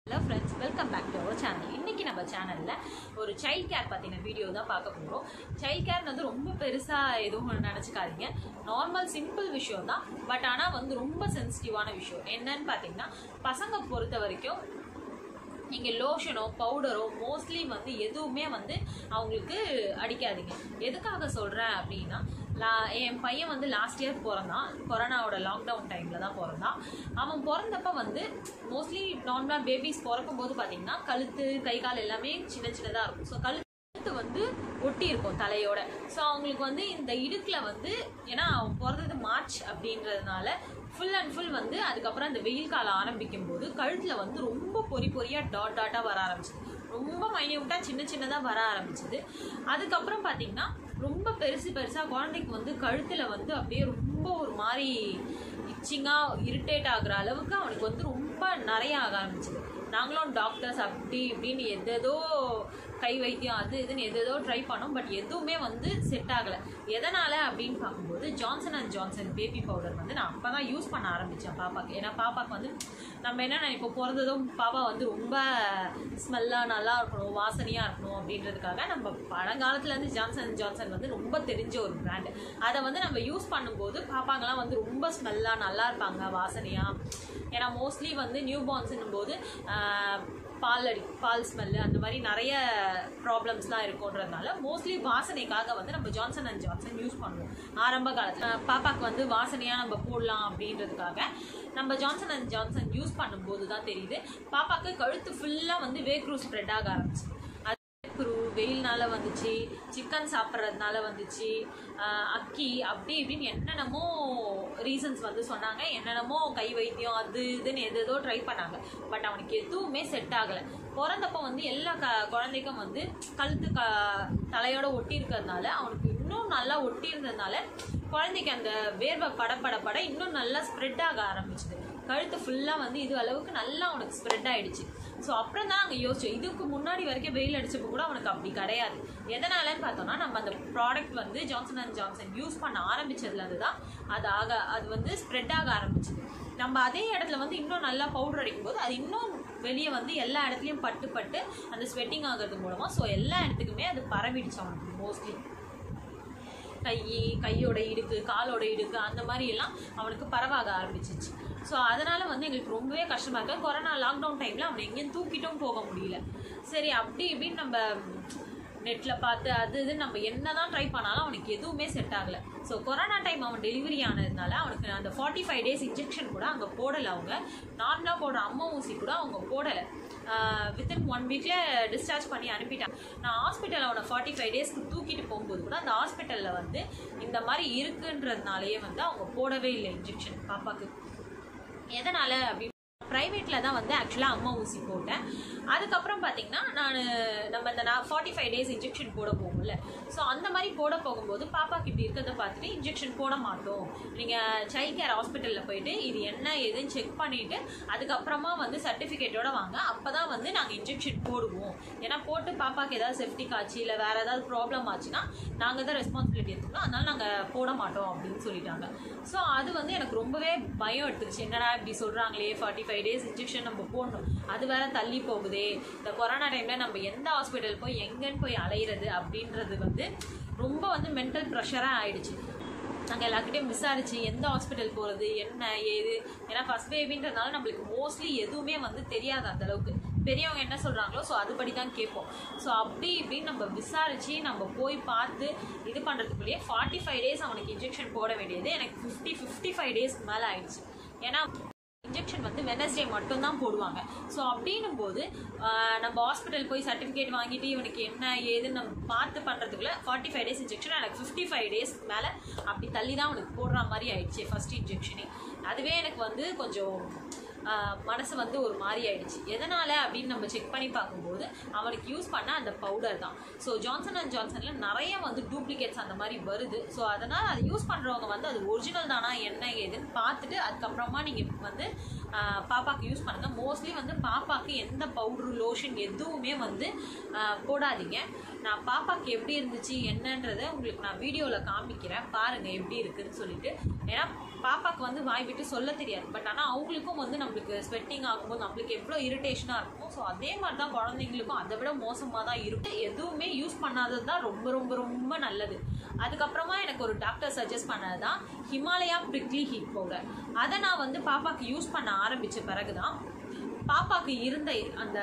hello friends welcome back to our channel இன்றைக்கி நம்ம சேனலில் ஒரு சைல்ட் கேர் பற்றின வீடியோ தான் பார்க்க போகிறோம் சைல்ட் கேர் வந்து ரொம்ப பெருசாக எதுவும் நினச்சிக்காதீங்க நார்மல் சிம்பிள் விஷயம் தான் பட் ஆனால் வந்து ரொம்ப சென்சிட்டிவான விஷயம் என்னன்னு பார்த்தீங்கன்னா பசங்க பொறுத்த வரைக்கும் நீங்கள் லோஷனோ பவுடரோ மோஸ்ட்லி வந்து எதுவுமே வந்து அவங்களுக்கு அடிக்காதீங்க எதுக்காக சொல்கிறேன் அப்படின்னா லா என் பையன் வந்து லாஸ்ட் இயர் பிறந்தான் கொரோனாவோட லாக்டவுன் டைமில் தான் பிறந்தான் அவன் பிறந்தப்ப வந்து மோஸ்ட்லி நார்மலாக பேபிஸ் பிறக்கும் போது பார்த்தீங்கன்னா கழுத்து கை கால் எல்லாமே சின்ன சின்னதாக இருக்கும் ஸோ கழுத்து கழுத்து வந்து ஒட்டி இருக்கும் தலையோட ஸோ அவங்களுக்கு வந்து இந்த இடுக்கில் வந்து ஏன்னா அவன் பிறந்தது மார்ச் அப்படின்றதுனால ஃபுல் அண்ட் ஃபுல் வந்து அதுக்கப்புறம் அந்த வெயில் காலம் ஆரம்பிக்கும் போது கழுத்தில் வந்து ரொம்ப பொறி பொறியாக டாட் டாட்டாக வர ஆரம்பிச்சது ரொம்ப மைன்யூட்டாக சின்ன சின்னதாக வர ஆரம்பிச்சது அதுக்கப்புறம் பார்த்தீங்கன்னா ரொம்ப பெருசு பெருசாக குழந்தைக்கு வந்து கழுத்தில் வந்து அப்படியே ரொம்ப ஒரு மாதிரி இச்சிங்காக இரிட்டேட் ஆகுற அளவுக்கு அவனுக்கு வந்து ரொம்ப நிறைய ஆக ஆரம்பிச்சது நாங்களும் டாக்டர்ஸ் அப்படி இப்படின்னு எதேதோ கை வைத்தியம் அது இதுன்னு எதேதோ ட்ரை பண்ணோம் பட் எதுவுமே வந்து செட் ஆகலை எதனால் அப்படின்னு பார்க்கும்போது Johnson and Johnson baby powder வந்து நான் அப்போ தான் யூஸ் பண்ண ஆரம்பித்தேன் பாப்பாக்கு ஏன்னா பாப்பாக்கு வந்து நம்ம என்ன இப்போ பிறந்ததும் பாப்பா வந்து ரொம்ப ஸ்மெல்லாக நல்லா இருக்கணும் வாசனையாக இருக்கணும் அப்படின்றதுக்காக நம்ம பழங்காலத்துலேருந்து ஜான்சன் அண்ட் ஜான்சன் வந்து ரொம்ப தெரிஞ்ச ஒரு பிராண்டு அதை வந்து நம்ம யூஸ் பண்ணும்போது பாப்பாங்கெல்லாம் வந்து ரொம்ப ஸ்மெல்லாக நல்லா இருப்பாங்க வாசனையாக ஏன்னா மோஸ்ட்லி வந்து நியூ பார்ன்ஸுன்னும் போது பால் அடி பால் ஸ்மெல்லு அந்த மாதிரி நிறைய ப்ராப்ளம்ஸ்லாம் இருக்குன்றதுனால மோஸ்ட்லி வாசனைக்காக வந்து நம்ம ஜான்சன் அண்ட் ஜான்சன் யூஸ் பண்ணுவோம் ஆரம்ப காலத்தில் பாப்பாக்கு வந்து வாசனையாக நம்ம போடலாம் அப்படின்றதுக்காக நம்ம ஜான்சன் அண்ட் ஜான்சன் யூஸ் பண்ணும்போது தான் தெரியுது பாப்பாக்கு கழுத்து ஃபுல்லாக வந்து வேக்ரூ ஸ்ப்ரெட் ஆக ஆரம்பிச்சு குரு வெயில்னால வந்துச்சு சிக்கன் சாப்பிட்றதுனால வந்துச்சு அக்கி அப்படி இப்படின்னு என்னென்னமோ ரீசன்ஸ் வந்து சொன்னாங்க என்னென்னமோ கை வைத்தியம் அது இதுன்னு எது ஏதோ ட்ரை பண்ணாங்க பட் அவனுக்கு எதுவுமே செட் ஆகலை பிறந்தப்போ வந்து எல்லா க குழந்தைக்கும் வந்து கழுத்து க தலையோட ஒட்டி இருக்கிறதுனால அவனுக்கு இன்னும் நல்லா ஒட்டி இருந்ததுனால குழந்தைக்கு அந்த வேர்வை பட பட பட இன்னும் நல்லா ஸ்ப்ரெட் ஆக ஆரம்பிச்சுது கழுத்து ஃபுல்லாக வந்து இது அளவுக்கு நல்லா அவனுக்கு ஸ்ப்ரெட் ஆகிடுச்சு ஸோ அப்புறம் தான் நாங்கள் யோசிச்சோம் இதுக்கு முன்னாடி வரைக்கும் வெயில் அடிச்சப்போ கூட அவனுக்கு அப்படி கிடையாது எதனாலன்னு பார்த்தோம்னா நம்ம அந்த ப்ராடக்ட் வந்து ஜான்சன் அண்ட் ஜான்சன் யூஸ் பண்ண ஆரம்பிச்சதுலேருந்து தான் அது ஆக அது வந்து ஸ்ப்ரெட் ஆக ஆரம்பிச்சுது நம்ம அதே இடத்துல வந்து இன்னும் நல்லா பவுடர் அடிக்கும் போது அது இன்னும் வெளியே வந்து எல்லா இடத்துலையும் பட்டு பட்டு அந்த ஸ்வெட்டிங் ஆகிறது மூலமாக ஸோ எல்லா இடத்துக்குமே அது பரவிடுச்சு அவனுக்கு மோஸ்ட்லி கை கையோட இடுக்கு காலோட இடுக்கு அந்த மாதிரி எல்லாம் அவனுக்கு பரவாக ஆரம்பிச்சிச்சு ஸோ அதனால் வந்து எங்களுக்கு ரொம்பவே கஷ்டமாக இருக்குது கொரோனா லாக்டவுன் டைமில் அவனை எங்கேயும் தூக்கிட்டும் போக முடியல சரி அப்படி இப்படின்னு நம்ம நெட்டில் பார்த்து அது இது நம்ம என்ன தான் ட்ரை பண்ணாலும் அவனுக்கு எதுவுமே செட் ஆகலை ஸோ கொரோனா டைம் அவன் டெலிவரி ஆனதுனால அவனுக்கு அந்த ஃபார்ட்டி ஃபைவ் டேஸ் இன்ஜெக்ஷன் கூட அங்கே போடலை அவங்க நார்மலாக போடுற அம்மா ஊசி கூட அவங்க போடலை வித்தின் ஒன் வீக்கில் டிஸ்சார்ஜ் பண்ணி அனுப்பிட்டாங்க நான் ஹாஸ்பிட்டல் அவனை ஃபார்ட்டி ஃபைவ் டேஸ்க்கு தூக்கிட்டு போகும்போது கூட அந்த ஹாஸ்பிட்டலில் வந்து இந்த மாதிரி இருக்குன்றதுனாலேயே வந்து அவங்க போடவே இல்லை இன்ஜெக்ஷன் பாப்பாக்கு எதனால் அப்படின்னு ப்ரைவேட்டில் தான் வந்து ஆக்சுவலாக அம்மா ஊசி போட்டேன் அதுக்கப்புறம் பார்த்தீங்கன்னா நான் நம்ம இந்த நான் ஃபார்ட்டி ஃபைவ் டேஸ் இன்ஜெக்ஷன் போட போகும்ல ஸோ அந்த மாதிரி போட போகும்போது பாப்பாக்கு இப்படி இருக்கிறத பார்த்துட்டு இன்ஜெக்ஷன் போட மாட்டோம் நீங்கள் சைல்ட் கேர் ஹாஸ்பிட்டலில் போயிட்டு இது என்ன ஏதுன்னு செக் பண்ணிவிட்டு அதுக்கப்புறமா வந்து சர்டிஃபிகேட்டோட வாங்க அப்போ தான் வந்து நாங்கள் இன்ஜெக்ஷன் போடுவோம் ஏன்னா போட்டு பாப்பாக்கு ஏதாவது செஃப்டிக் ஆச்சு இல்லை வேறு ஏதாவது ப்ராப்ளம் ஆச்சுன்னா நாங்கள் தான் ரெஸ்பான்சிபிலிட்டி எடுத்துக்கணும் அதனால நாங்கள் போட மாட்டோம் அப்படின்னு சொல்லிட்டாங்க ஸோ அது வந்து எனக்கு ரொம்பவே பயம் எடுத்துருச்சு என்னடா இப்படி சொல்கிறாங்களே ஃபார்ட்டி ஃபைவ் டேஸ் இன்ஜெக்ஷன் நம்ம போடணும் அது வேற தள்ளி போகுதே இந்த கொரோனா டைமில் நம்ம எந்த ஹாஸ்பிட்டல் போய் எங்கன்னு போய் அலையிறது அப்படின்றது வந்து ரொம்ப வந்து மென்டல் ப்ரெஷராக ஆயிடுச்சு நாங்கள் எல்லாருக்கிட்டையும் விசாரிச்சு எந்த ஹாஸ்பிட்டல் போகிறது என்ன ஏது ஏன்னா ஃபஸ்ட் பேபின்றதுனால நம்மளுக்கு மோஸ்ட்லி எதுவுமே வந்து தெரியாது அந்த அளவுக்கு பெரியவங்க என்ன சொல்கிறாங்களோ ஸோ அதுபடி தான் கேட்போம் ஸோ அப்படி இப்படின்னு நம்ம விசாரித்து நம்ம போய் பார்த்து இது பண்ணுறதுக்குள்ளேயே ஃபார்ட்டி ஃபைவ் டேஸ் அவனுக்கு இன்ஜெக்ஷன் போட வேண்டியது எனக்கு ஃபிஃப்டி ஃபிஃப்டி ஃபைவ் டேஸ்க்கு மேலே ஆயிடுச்சு ஏன்னா இன்ஜெக்ஷன் வந்து வெனஸ்டே மட்டும் தான் போடுவாங்க ஸோ அப்படின்னும் போது நம்ம ஹாஸ்பிட்டல் போய் சர்டிஃபிகேட் வாங்கிட்டு இவனுக்கு என்ன ஏதுன்னு நம்ம பார்த்து பண்ணுறதுக்குள்ள ஃபார்ட்டி ஃபைவ் டேஸ் இன்ஜெக்ஷன் எனக்கு ஃபிஃப்டி ஃபைவ் டேஸ் மேலே அப்படி தள்ளி தான் அவனுக்கு போடுற மாதிரி ஆயிடுச்சு ஃபர்ஸ்ட் இன்ஜெக்ஷனே அதுவே எனக்கு வந்து கொஞ்சம் மனசு வந்து ஒரு மாதிரி ஆயிடுச்சு எதனால் அப்படின்னு நம்ம செக் பண்ணி பார்க்கும்போது அவனுக்கு யூஸ் பண்ண அந்த பவுடர் தான் ஸோ ஜான்சன் அண்ட் ஜான்சனில் நிறைய வந்து டூப்ளிகேட்ஸ் அந்த மாதிரி வருது ஸோ அதனால் அதை யூஸ் பண்ணுறவங்க வந்து அது ஒரிஜினல் தானா என்ன ஏதுன்னு பார்த்துட்டு அதுக்கப்புறமா நீங்கள் வந்து ஆஹ் பாப்பாக்கு யூஸ் பண்ணுங்கள் மோஸ்ட்லி வந்து பாப்பாக்கு எந்த பவுட்ரு லோஷன் எதுவுமே வந்து ஆஹ் போடாதீங்க நான் பாப்பாக்கு எப்படி இருந்துச்சு என்னன்றதை உங்களுக்கு நான் வீடியோவில் காமிக்கிறேன் பாருங்கள் எப்படி இருக்குன்னு சொல்லிட்டு ஏன்னா பாப்பாக்கு வந்து வாய் விட்டு சொல்ல தெரியாது பட் ஆனால் அவங்களுக்கும் வந்து நம்மளுக்கு ஸ்வெட்டிங் ஆகும்போது நம்மளுக்கு எவ்வளோ இரிட்டேஷனாக இருக்கும் ஸோ அதே மாதிரி தான் குழந்தைங்களுக்கும் அதை விட மோசமாக தான் இருக்கும் எதுவுமே யூஸ் பண்ணாதது தான் ரொம்ப ரொம்ப ரொம்ப நல்லது அதுக்கப்புறமா எனக்கு ஒரு டாக்டர் சஜஸ்ட் பண்ணது தான் ஹிமாலயா பிரிக்லி ஹீட் பவுடர் அதை நான் வந்து பாப்பாக்கு யூஸ் பண்ண ஆரம்பித்த பிறகு தான் பாப்பாக்கு இருந்த அந்த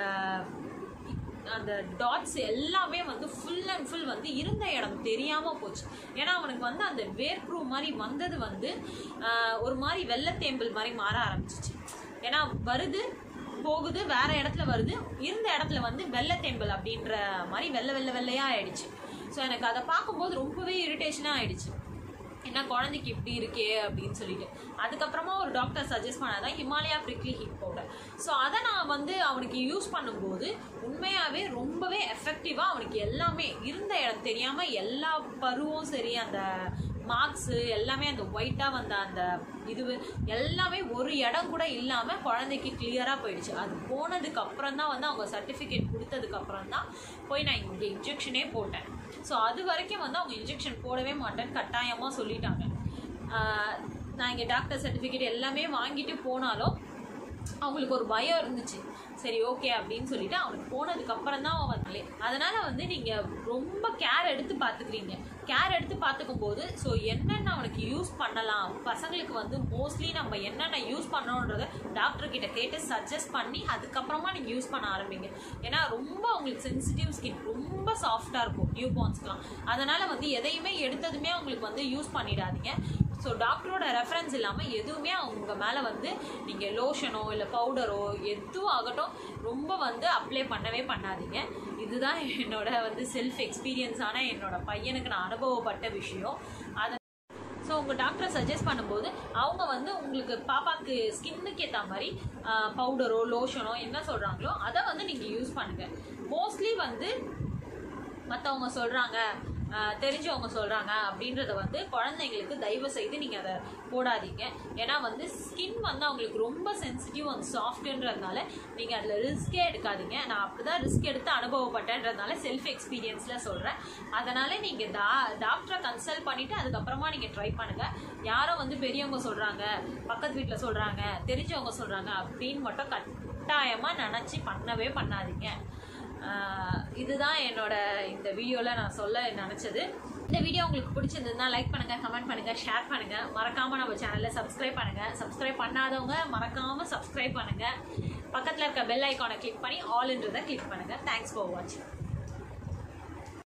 அந்த டாட்ஸ் எல்லாமே வந்து ஃபுல் அண்ட் ஃபுல் வந்து இருந்த இடம் தெரியாமல் போச்சு ஏன்னா அவனுக்கு வந்து அந்த வேர்ப்ரூ மாதிரி வந்தது வந்து ஆஹ், ஒரு மாதிரி வெள்ளத்தேம்பல் மாதிரி மாற ஆரம்பிச்சிச்சு ஏன்னா வருது போகுது வேற இடத்துல வருது இருந்த இடத்துல வந்து வெள்ளத்தேம்பல் அப்படின்ற மாதிரி வெள்ளை வெள்ளை வெள்ளையாக ஆயிடுச்சு ஸோ எனக்கு அதை பார்க்கும்போது ரொம்பவே இரிட்டேஷனாக ஆயிடுச்சு என்ன குழந்தைக்கு இப்படி இருக்கே அப்படின்னு சொல்லிட்டு அதுக்கப்புறமா ஒரு டாக்டர் சஜஸ்ட் பண்ணாதான் Himalaya prickly heat powder so அதை நான் வந்து அவனுக்கு யூஸ் பண்ணும்போது உண்மையாகவே ரொம்பவே எஃபெக்டிவாக அவனுக்கு எல்லாமே இருந்த இடம் தெரியாமல் எல்லா பருவும் சரி அந்த மார்க்ஸு எல்லாமே அந்த ஒயிட்டாக வந்த அந்த இது எல்லாமே ஒரு இடம் கூட இல்லாமல் குழந்தைக்கு கிளியராக போயிடுச்சு அது போனதுக்கு அப்புறம் தான் வந்து அவங்க சர்டிஃபிகேட் கொடுத்ததுக்கு அப்புறம் தான் போய் நான் இங்கே இன்ஜெக்ஷனே போட்டேன் ஸோ அது வரைக்கும் வந்து அவங்க இன்ஜெக்ஷன் போடவே மாட்டேன்னு கட்டாயமாக சொல்லிட்டாங்க ஆஹ் நான் இங்கே டாக்டர் சர்டிஃபிகேட் எல்லாமே வாங்கிட்டு போனாலும் அவங்களுக்கு ஒரு பயம் இருந்துச்சு சரி ஓகே அப்படின்னு சொல்லிட்டு அவனுக்கு போனதுக்கு அப்புறம் தான் அவன் வரலே அதனால வந்து நீங்க ரொம்ப கேர் எடுத்து பார்த்துக்கிறீங்க கேர் எடுத்து பார்த்துக்கும் போது ஸோ என்னென்ன அவனுக்கு யூஸ் பண்ணலாம் பசங்களுக்கு வந்து மோஸ்ட்லி நம்ம என்னென்ன யூஸ் பண்ணோன்றத டாக்டர் கிட்ட கேட்டு சஜஸ்ட் பண்ணி அதுக்கப்புறமா நீங்க யூஸ் பண்ண ஆரம்பிங்க ஏன்னா ரொம்ப அவங்களுக்கு சென்சிட்டிவ் ஸ்கின் ரொம்ப சாஃப்டா இருக்கும் நியூ பார்ன்ஸ்க்குலாம் அதனால வந்து எதையுமே எடுத்ததுமே அவங்களுக்கு வந்து யூஸ் பண்ணிடாதீங்க ஸோ டாக்டரோட ரெஃபரன்ஸ் இல்லாமல் எதுவுமே அவங்க மேலே வந்து நீங்கள் லோஷனோ இல்லை பவுடரோ எதுவும் ஆகட்டும் ரொம்ப வந்து அப்ளை பண்ணவே பண்ணாதீங்க இதுதான் என்னோட வந்து செல்ஃப் எக்ஸ்பீரியன்ஸான என்னோட பையனுக்கு நான் அனுபவப்பட்ட விஷயம் அதை ஸோ உங்கள் டாக்டரை சஜஸ்ட் பண்ணும்போது அவங்க வந்து உங்களுக்கு பாப்பாக்கு ஸ்கின்னுக்கு ஏற்ற மாதிரி பவுடரோ லோஷனோ என்ன சொல்கிறாங்களோ அதை வந்து நீங்கள் யூஸ் பண்ணுங்கள் மோஸ்ட்லி வந்து மற்றவங்க சொல்கிறாங்க தெரிஞ்சவங்க சொல்கிறாங்க அப்படின்றத வந்து குழந்தைங்களுக்கு தயவு செய்து நீங்கள் அதை போடாதீங்க ஏன்னா வந்து ஸ்கின் வந்து அவங்களுக்கு ரொம்ப சென்சிட்டிவ் அண்ட் சாஃப்ட்ன்றதுனால நீங்கள் அதில் ரிஸ்கே எடுக்காதீங்க நான் அப்படி தான் ரிஸ்க் எடுத்து அனுபவப்பட்டேன்றதுனால செல்ஃப் எக்ஸ்பீரியன்ஸில் சொல்கிறேன் அதனால் நீங்கள் டா டாக்டரை கன்சல்ட் பண்ணிவிட்டு அதுக்கப்புறமா நீங்கள் ட்ரை பண்ணுங்கள் யாரோ வந்து பெரியவங்க சொல்கிறாங்க பக்கத்து வீட்டில் சொல்கிறாங்க தெரிஞ்சவங்க சொல்கிறாங்க அப்படின்னு மட்டும் கட்டாயமாக நினச்சி பண்ணவே பண்ணாதீங்க ஆஹ் இதுதான் என்னோட இந்த வீடியோவில் நான் சொல்ல நினச்சது இந்த வீடியோ உங்களுக்கு பிடிச்சிருந்ததுன்னா லைக் பண்ணுங்கள் கமெண்ட் பண்ணுங்கள் ஷேர் பண்ணுங்கள் மறக்காமல் நம்ம சேனலை சப்ஸ்கிரைப் பண்ணுங்கள் சப்ஸ்கிரைப் பண்ணாதவங்க மறக்காமல் சப்ஸ்கிரைப் பண்ணுங்கள் பக்கத்தில் இருக்க பெல் ஐக்கானை கிளிக் பண்ணி ஆல்ன்றதை கிளிக் பண்ணுங்கள் தேங்க்ஸ் ஃபார் வாட்சிங்